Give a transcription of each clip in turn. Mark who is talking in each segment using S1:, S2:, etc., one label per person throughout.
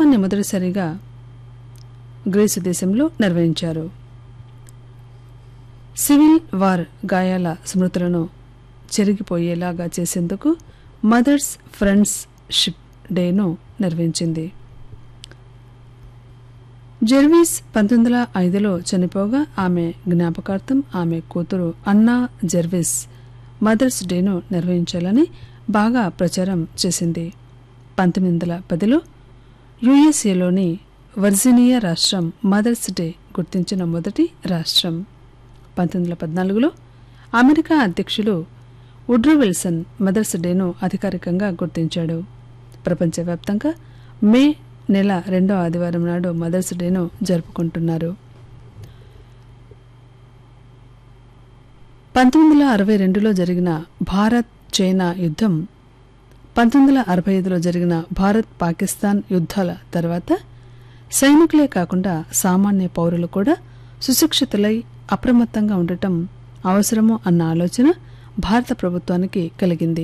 S1: ఉత్సవాన్ని మొదటిసారిగా గ్రీసు దేశంలో నిర్వహించారు సివిల్ వార్ గాయాల స్మృతులను చెరిగిపోయేలాగా చేసేందుకు మదర్స్ ఫ్రెండ్షిప్ డేను నిర్వహించింది జెర్వీస్ పంతొమ్మిది వందల ఐదులో చనిపోగా ఆమె జ్ఞాపకార్థం ఆమె కూతురు అన్నా జెర్వీస్ మదర్స్ డేను నిర్వహించాలని బాగా ప్రచారం చేసింది పంతొమ్మిది వందల పదిలో యుఎస్ఏలోని వర్జీనియా రాష్ట్రం మదర్స్ డే గుర్తించిన మొదటి రాష్ట్రం పంతొమ్మిది వందల పద్నాలుగులో అమెరికా అధ్యక్షులు వుడ్రో విల్సన్ మదర్స్ డేను అధికారికంగా గుర్తించాడు ప్రపంచవ్యాప్తంగా మే నెల రెండో ఆదివారం నాడు మదర్స్ డేను జరుపుకుంటున్నారు పంతొమ్మిది వందల అరవై రెండులో జరిగిన భారత్ చైనా యుద్ధం పంతొమ్మిది వందల అరవై ఐదులో జరిగిన భారత్ పాకిస్తాన్ యుద్ధాల తర్వాత సైనికులే కాకుండా సామాన్య పౌరులు కూడా సుశిక్షితులై అప్రమత్తంగా ఉండటం అవసరము అన్న ఆలోచన భారత ప్రభుత్వానికి కలిగింది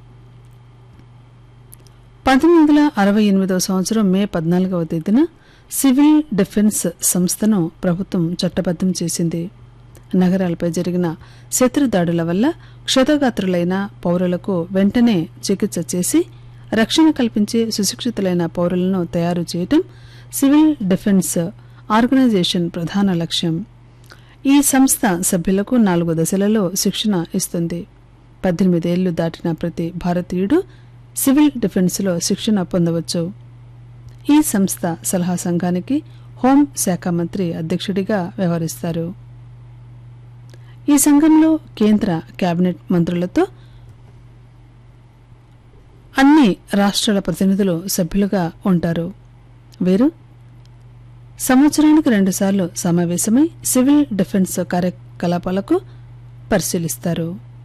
S1: పంతొమ్మిది వందల అరవై ఎనిమిదవ సంవత్సరం మే పద్నాలుగవ తేదీన సివిల్ డిఫెన్స్ సంస్థను ప్రభుత్వం చట్టబద్ధం చేసింది నగరాలపై జరిగిన శత్రు దాడుల వల్ల క్షతగాత్రులైన పౌరులకు వెంటనే చికిత్స చేసి రక్షణ కల్పించే సుశిక్షితులైన పౌరులను తయారు చేయటం సివిల్ డిఫెన్స్ ఆర్గనైజేషన్ ప్రధాన లక్ష్యం ఈ సంస్థ సభ్యులకు నాలుగు దశలలో శిక్షణ ఇస్తుంది పద్దెనిమిదేళ్లు దాటిన ప్రతి భారతీయుడు సివిల్ డిఫెన్స్లో శిక్షణ పొందవచ్చు ఈ సంస్థ సలహా సంఘానికి హోం శాఖ మంత్రి అధ్యక్షుడిగా వ్యవహరిస్తారు ఈ సంఘంలో కేంద్ర కేబినెట్ మంత్రులతో అన్ని రాష్ట్రాల ప్రతినిధులు సభ్యులుగా ఉంటారు వీరు సంవత్సరానికి రెండుసార్లు సమావేశమై సివిల్ డిఫెన్స్ కార్యకలాపాలకు పరిశీలిస్తారు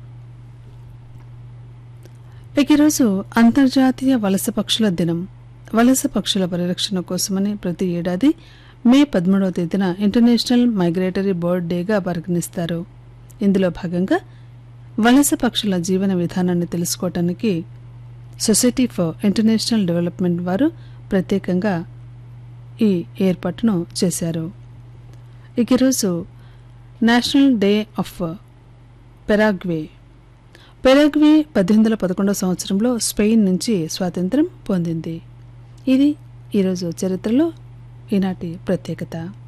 S1: ఇక ఈరోజు అంతర్జాతీయ వలస పక్షుల దినం వలస పక్షుల పరిరక్షణ కోసమని ప్రతి ఏడాది మే పదమూడవ తేదీన ఇంటర్నేషనల్ మైగ్రేటరీ బర్డ్ డేగా పరిగణిస్తారు ఇందులో భాగంగా వలస పక్షుల జీవన విధానాన్ని తెలుసుకోవటానికి సొసైటీ ఫర్ ఇంటర్నేషనల్ డెవలప్మెంట్ వారు ప్రత్యేకంగా ఈ ఏర్పాటును చేశారు ఇక ఈరోజు national day of Paraguay Paraguay పద్దెనిమిది వందల పదకొండవ సంవత్సరంలో స్పెయిన్ నుంచి స్వాతంత్రం పొందింది ఇది ఈరోజు చరిత్రలో ఈనాటి ప్రత్యేకత